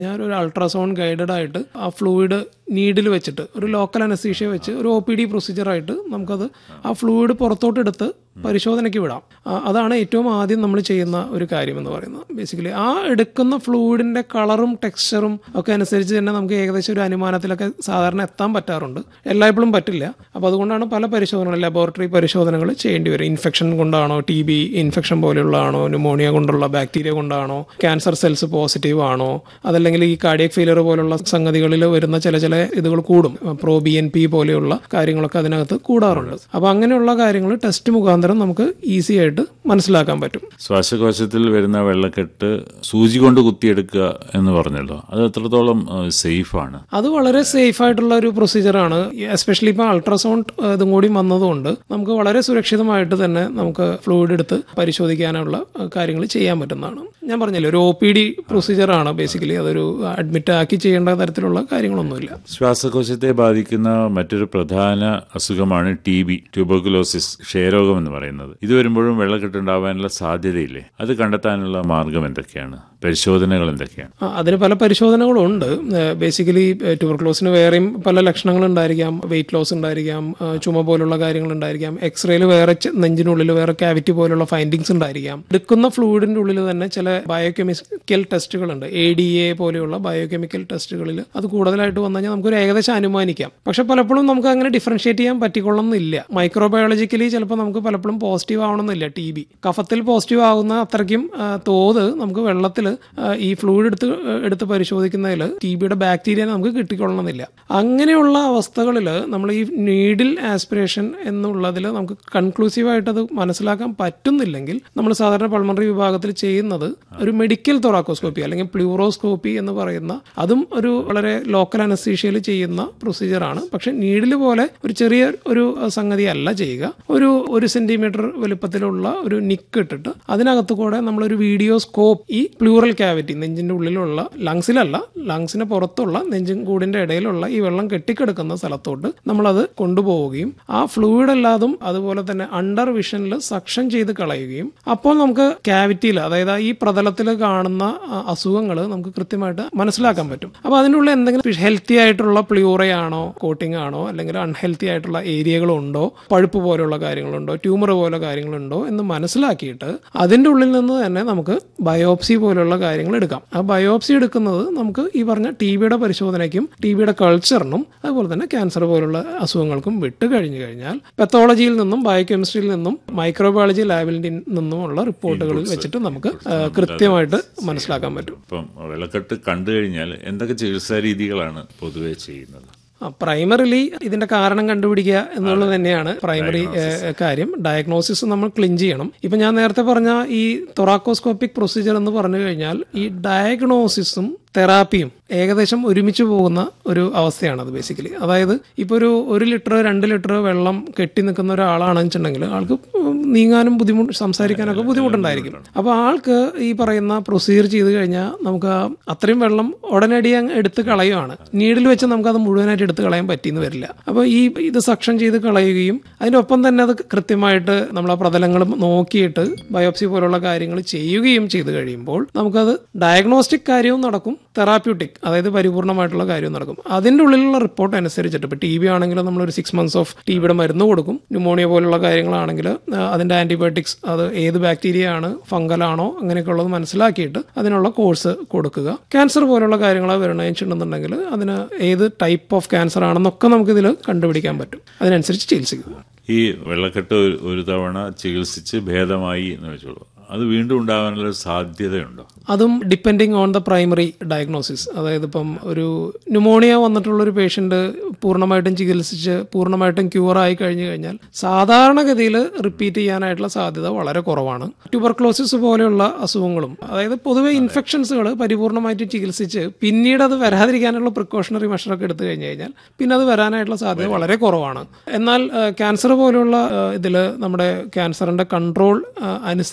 ഞാൻ ഒരു ultrasound guided ആയിട്ട് ആ ഫ്ലൂയിഡ് നീഡിൽ വെച്ചിട്ട് ഒരു ലോക്കൽ അനസ്തീഷ്യ വെച്ച് ഒരു ഒ പി ഡി പ്രൊസീജിയറായിട്ട് നമുക്കത് ആ ഫ്ലൂയിഡ് പുറത്തോട്ട് എടുത്ത് പരിശോധനയ്ക്ക് വിടാം ആ, അതാണ് ഏറ്റവും ആദ്യം നമ്മൾ ചെയ്യുന്ന ഒരു കാര്യം എന്ന് പറയുന്നത് ബേസിക്കലി ആ എടുക്കുന്ന ഫ്ലൂയിഡിന്റെ കളറും ടെക്സ്ചറും ഒക്കെ അനുസരിച്ച് തന്നെ നമുക്ക് ഏകദേശം ഒരു അനുമാനത്തിലൊക്കെ സാധാരണ എത്താൻ പറ്റാറുണ്ട് എല്ലായ്പ്പോഴും പറ്റില്ല അപ്പോൾ അതുകൊണ്ടാണ് പല പരിശോധനകൾ ലബോറട്ടറി പരിശോധനകൾ ചെയ്യേണ്ടി വരും ഇൻഫെക്ഷൻ കൊണ്ടാണോ ടി ബി ഇൻഫെക്ഷൻ പോലെയുള്ളതാണോ ന്യൂമോണിയ കൊണ്ടുള്ള ബാക്ടീരിയ കൊണ്ടാണോ ക്യാൻസർ സെൽസ് പോസിറ്റീവ് ആണോ അതല്ലെങ്കിൽ ഈ കാർഡിയക് ഫെയിലർ പോലുള്ള സംഗതികളിൽ വരുന്ന ചില ചില ഇതുകൾ കൂടും പ്രോ ബി എൻ പി പോലെയുള്ള കാര്യങ്ങളൊക്കെ അതിനകത്ത് കൂടാറുണ്ട് അപ്പോൾ അങ്ങനെയുള്ള കാര്യങ്ങൾ ടെസ്റ്റ് മുഖാന്തരം നമുക്ക് ഈസി ആയിട്ട് മനസ്സിലാക്കാൻ പറ്റും ശ്വാസകോശത്തിൽ വരുന്ന വെള്ളക്കെട്ട് സൂചി കൊണ്ട് കുത്തിയെടുക്കുക എന്ന് പറഞ്ഞല്ലോ അത് എത്രത്തോളം സേഫ് ആണ് അത് വളരെ സേഫ് ആയിട്ടുള്ള ഒരു പ്രൊസീജിയറാണ് എസ്പെഷ്യലി ഇപ്പോൾ അൾട്രാസൗണ്ട് ഇതും കൂടി വന്നതുകൊണ്ട് നമുക്ക് വളരെ സുരക്ഷിതമായിട്ട് തന്നെ നമുക്ക് ഫ്ലൂയിഡ് എടുത്ത് പരിശോധിക്കാനുള്ള കാര്യങ്ങൾ ചെയ്യാൻ പറ്റുന്നതാണ് ഞാൻ പറഞ്ഞില്ലേ ഒരു ഒ പി ഡി പ്രൊസീജിയറാണ് ബേസിക്കലി അതൊരു അഡ്മിറ്റ് ആക്കി ചെയ്യേണ്ട തരത്തിലുള്ള കാര്യങ്ങളൊന്നുമില്ല ശ്വാസകോശത്തെ ബാധിക്കുന്ന മറ്റൊരു പ്രധാന അസുഖമാണ് ടി ബി ട്യൂബർക്കുലോസിസ് ക്ഷയരോഗം എന്ന് പറയുന്നത് ഇത് വരുമ്പോഴും വെള്ളക്കെട്ടുണ്ടാവാനുള്ള സാധ്യതയില്ലേ അത് കണ്ടെത്താനുള്ള മാർഗം എന്തൊക്കെയാണ് പരിശോധനകൾ എന്തൊക്കെയാണ് ആ, അതിന് പല പരിശോധനകളും ഉണ്ട് ബേസിക്കലി ട്യൂബർക്ലോസിന് വേറെയും പല ലക്ഷണങ്ങൾ ഉണ്ടായിരിക്കാം വെയിറ്റ് ലോസ് ഉണ്ടായിരിക്കാം ആ, ചുമ പോലുള്ള കാര്യങ്ങൾ ഉണ്ടായിരിക്കാം എക്സ്റേയിൽ വേറെ ചെ- നെഞ്ചിനുള്ളിൽ വേറെ ക്യാവിറ്റി പോലുള്ള ഫൈൻഡിങ്സ് ഉണ്ടായിരിക്കാം എടുക്കുന്ന ഫ്ലൂയിഡിന്റെ ഉള്ളിൽ തന്നെ ചില ബയോകെമിക്കൽ ടെസ്റ്റുകൾ ഉണ്ട് എ ഡി എ പോലെയുള്ള ബയോകെമിക്കൽ ടെസ്റ്റുകളിൽ അത് കൂടുതലായിട്ട് വന്നു കഴിഞ്ഞാൽ നമുക്കൊരു ഏകദേശം അനുമാനിക്കാം പക്ഷെ പലപ്പോഴും നമുക്ക് അങ്ങനെ ഡിഫറൻഷിയേറ്റ് ചെയ്യാൻ പറ്റിക്കൊള്ളുന്നില്ല മൈക്രോബയോളജിക്കലി ചിലപ്പോൾ നമുക്ക് പലപ്പോഴും പോസിറ്റീവ് ആവണമെന്നില്ല ടി ബി കഫത്തിൽ പോസിറ്റീവ് ആകുന്ന അത്രയ്ക്കും ആ, തോത് നമുക്ക് വെള്ളത്തിൽ ഈ ഫ്ലൂയിഡ് എടുത്ത് എടുത്ത് പരിശോധിക്കുന്നതിൽ ടി ബിയുടെ ബാക്ടീരിയ നമുക്ക് കിട്ടിക്കൊള്ളണമെന്നില്ല അങ്ങനെയുള്ള അവസ്ഥകളിൽ നമ്മൾ ഈ നീഡിൽ ആസ്പിറേഷൻ എന്നുള്ളതിൽ നമുക്ക് കൺക്ലൂസീവായിട്ട് അത് മനസ്സിലാക്കാൻ പറ്റുന്നില്ലെങ്കിൽ നമ്മൾ സാധാരണ പൾമണറി വിഭാഗത്തിൽ ചെയ്യുന്നത് ഒരു മെഡിക്കൽ തൊറാക്കോസ്കോപ്പി അല്ലെങ്കിൽ പ്ലൂറോസ്കോപ്പി എന്ന് പറയുന്ന അതും ഒരു വളരെ ലോക്കൽ അനസ്തീഷ്യയിൽ ചെയ്യുന്ന പ്രൊസീജിയറാണ് പക്ഷെ നീഡിൽ പോലെ ഒരു ചെറിയ ഒരു സംഗതി അല്ല ചെയ്യുക ഒരു ഒരു സെന്റിമീറ്റർ വലുപ്പത്തിലുള്ള ഒരു നിക്ക് ഇട്ടിട്ട് അതിനകത്ത് കൂടെ നമ്മളൊരു വീഡിയോ സ്കോപ്പ് ഈ പ്ലൂറൽ ക്യാവിറ്റി നെഞ്ചിന്റെ ഉള്ളിലുള്ള ലങ്സിലല്ല ലങ്സിന് പുറത്തുള്ള നെഞ്ചും കൂടിന്റെ ഇടയിലുള്ള ഈ വെള്ളം കെട്ടിക്കിടക്കുന്ന സ്ഥലത്തോട്ട് നമ്മളത് കൊണ്ടുപോവുകയും ആ ഫ്ലൂയിഡ് അല്ലാതും അതുപോലെ തന്നെ അണ്ടർ വിഷനിൽ സക്ഷൻ ചെയ്ത് കളയുകയും അപ്പോൾ നമുക്ക് ക്യാവിറ്റിയിൽ അതായത് ഈ പ്രതലത്തിൽ കാണുന്ന അസുഖങ്ങൾ നമുക്ക് കൃത്യമായിട്ട് മനസ്സിലാക്കാൻ പറ്റും അപ്പോൾ അതിനുള്ള എന്തെങ്കിലും ഹെൽത്തി ആയിട്ടുള്ള പ്ലൂറയാണോ കോട്ടിംഗ് ആണോ അല്ലെങ്കിൽ അൺഹെൽത്തി ആയിട്ടുള്ള ഏരിയകളുണ്ടോ പഴുപ്പ് പോലുള്ള കാര്യങ്ങളുണ്ടോ ട്യൂമർ പോലെ കാര്യങ്ങളുണ്ടോ എന്ന് മനസ്സിലാക്കിയിട്ട് അതിൻ്റെ ഉള്ളിൽ നിന്ന് തന്നെ നമുക്ക് ബയോപ്സി പോലുള്ള കാര്യങ്ങൾ എടുക്കാം ആ ബയോപ്സി എടുക്കുന്നത് നമുക്ക് ഈ പറഞ്ഞ ടി ബിയുടെ പരിശോധനയ്ക്കും ടി ബിയുടെ കൾച്ചറിനും അതുപോലെ തന്നെ ക്യാൻസർ പോലുള്ള അസുഖങ്ങൾക്കും വിട്ട് കഴിഞ്ഞു കഴിഞ്ഞാൽ പെത്തോളജിയിൽ നിന്നും ബയോകെമിസ്ട്രിയിൽ നിന്നും മൈക്രോബയോളജി ലാബിൽ നിന്നുമുള്ള റിപ്പോർട്ടുകളിൽ വെച്ചിട്ട് നമുക്ക് ആ, കൃത്യമായിട്ട് മനസ്സിലാക്കാൻ പറ്റും ഇപ്പം വെള്ളക്കെട്ട് കണ്ടു കഴിഞ്ഞാൽ എന്തൊക്കെ ചികിത്സാ രീതികളാണ് പൊതുവെ ചെയ്യുന്നത് പ്രൈമറിലി ഇതിന്റെ കാരണം കണ്ടുപിടിക്കുക എന്നുള്ളത് തന്നെയാണ് പ്രൈമറി കാര്യം ഡയഗ്നോസിസ് നമ്മൾ ക്ലിൻ ചെയ്യണം ഇപ്പൊ ഞാൻ നേരത്തെ പറഞ്ഞ ഈ തൊറാക്കോസ്കോപ്പിക് പ്രൊസീജിയർ എന്ന് പറഞ്ഞു കഴിഞ്ഞാൽ ഈ ഡയഗ്നോസിസും തെറാപ്പിയും ഏകദേശം ഒരുമിച്ച് പോകുന്ന ഒരു അവസ്ഥയാണ് അത് ബേസിക്കലി അതായത് ഇപ്പോൾ ഒരു ഒരു ലിറ്റർ രണ്ട് ലിറ്റർ വെള്ളം കെട്ടി നിൽക്കുന്ന ഒരാളാണെന്ന് വെച്ചിട്ടുണ്ടെങ്കിൽ ആൾക്ക് നീങ്ങാനും ബുദ്ധിമുട്ട് സംസാരിക്കാനൊക്കെ ബുദ്ധിമുട്ടുണ്ടായിരിക്കും അപ്പോൾ ആൾക്ക് ഈ പറയുന്ന പ്രൊസീജിയർ ചെയ്ത് കഴിഞ്ഞാൽ നമുക്ക് ആ അത്രയും വെള്ളം ഉടനടി അങ്ങ് എടുത്ത് കളയുവാണ് നീഡിൽ വെച്ച് നമുക്ക് അത് മുഴുവനായിട്ട് എടുത്ത് കളയാൻ പറ്റിയെന്ന് വരില്ല അപ്പോൾ ഈ ഇത് സക്ഷൻ ചെയ്ത് കളയുകയും അതിൻ്റെ ഒപ്പം തന്നെ അത് കൃത്യമായിട്ട് നമ്മൾ ആ പ്രതലങ്ങൾ നോക്കിയിട്ട് ബയോപ്സി പോലുള്ള കാര്യങ്ങൾ ചെയ്യുകയും ചെയ്ത് കഴിയുമ്പോൾ നമുക്കത് ഡയഗ്നോസ്റ്റിക് കാര്യവും നടക്കും തെറാപ്യൂട്ടിക് അതായത് പരിപൂർണമായിട്ടുള്ള കാര്യവും നടക്കും അതിൻ്റെ ഉള്ളിലുള്ള റിപ്പോർട്ട് അനുസരിച്ചിട്ട് ഇപ്പോൾ ടി ബി ആണെങ്കിൽ നമ്മൾ ഒരു സിക്സ് മന്ത്സ് ഓഫ് ടി ബിയുടെ മരുന്ന് കൊടുക്കും ന്യൂമോണിയ പോലുള്ള കാര്യങ്ങളാണെങ്കിൽ ആ, അതിൻ്റെ ആൻറ്റിബയോട്ടിക്സ് അത് ഏത് ബാക്ടീരിയ ആണ് ഫംഗലാണോ അങ്ങനെയൊക്കെ ഉള്ളത് മനസ്സിലാക്കിയിട്ട് അതിനുള്ള കോഴ്സ് കൊടുക്കുക ക്യാൻസർ പോലുള്ള കാര്യങ്ങൾ വരണമെന്നുണ്ടെന്നുണ്ടെങ്കിൽ അതിന് ഏത് ടൈപ്പ് ഓഫ് ക്യാൻസർ ആണെന്നൊക്കെ നമുക്കിതിൽ കണ്ടുപിടിക്കാൻ പറ്റും അതിനനുസരിച്ച് ചികിത്സിക്കും ഈ വെള്ളക്കെട്ട് ഒരു- ഒരു തവണ ചികിത്സിച്ച് ഭേദമായി എന്ന് വെച്ചോളൂ അത് വീണ്ടും ഉണ്ടാകാനുള്ള ഒരു സാധ്യതയുണ്ടോ അതും depending on the primary diagnosis അതായത് ഇപ്പം ഒരു ന്യൂമോണിയ വന്നിട്ടുള്ള ഒരു പേഷ്യൻ്റ് പൂർണ്ണമായിട്ടും ചികിത്സിച്ച് പൂർണ്ണമായിട്ടും ക്യൂർ ആയി കഴിഞ്ഞു കഴിഞ്ഞാൽ സാധാരണഗതിയിൽ റിപ്പീറ്റ് ചെയ്യാനായിട്ടുള്ള സാധ്യത വളരെ കുറവാണ് ട്യൂബർക്ലോസിസ് പോലെയുള്ള അസുഖങ്ങളും അതായത് പൊതുവെ ഇൻഫെക്ഷൻസുകൾ പരിപൂർണ്ണമായിട്ട് ചികിത്സിച്ച് പിന്നീട് അത് വരാതിരിക്കാനുള്ള പ്രിക്കോഷണറി മെഷറൊക്കെ എടുത്തു കഴിഞ്ഞു കഴിഞ്ഞാൽ പിന്നെ അത് വരാനായിട്ടുള്ള സാധ്യത വളരെ കുറവാണ് എന്നാൽ ക്യാൻസർ പോലെയുള്ള ഇതിൽ നമ്മുടെ ക്യാൻസറിന്റെ കൺട്രോൾ അനുസരിച്ചിട്ട്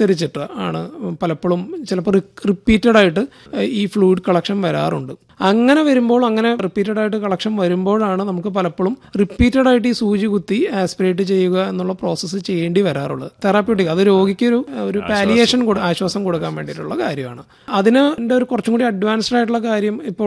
ആണ് പലപ്പോഴും ചിലപ്പോൾ റിപ്പീറ്റഡ് ആയിട്ട് ഈ ഫ്ലൂയിഡ് കളക്ഷൻ വരാറുണ്ട് അങ്ങനെ വരുമ്പോൾ അങ്ങനെ റിപ്പീറ്റഡ് ആയിട്ട് കളക്ഷൻ വരുമ്പോഴാണ് നമുക്ക് പലപ്പോഴും റിപ്പീറ്റഡ് ആയിട്ട് ഈ സൂചി കുത്തി ആസ്പിറേറ്റ് ചെയ്യുക എന്നുള്ള പ്രോസസ്സ് ചെയ്യേണ്ടി വരാറുള്ളത് തെറാപ്യൂട്ടിക് അത് രോഗിക്ക് ഒരു ഒരു പാലിയേഷൻ ആശ്വാസം കൊടുക്കാൻ വേണ്ടിയിട്ടുള്ള കാര്യമാണ് അതിന് ഒരു കുറച്ചും കൂടി അഡ്വാൻസ്ഡ് ആയിട്ടുള്ള കാര്യം ഇപ്പോൾ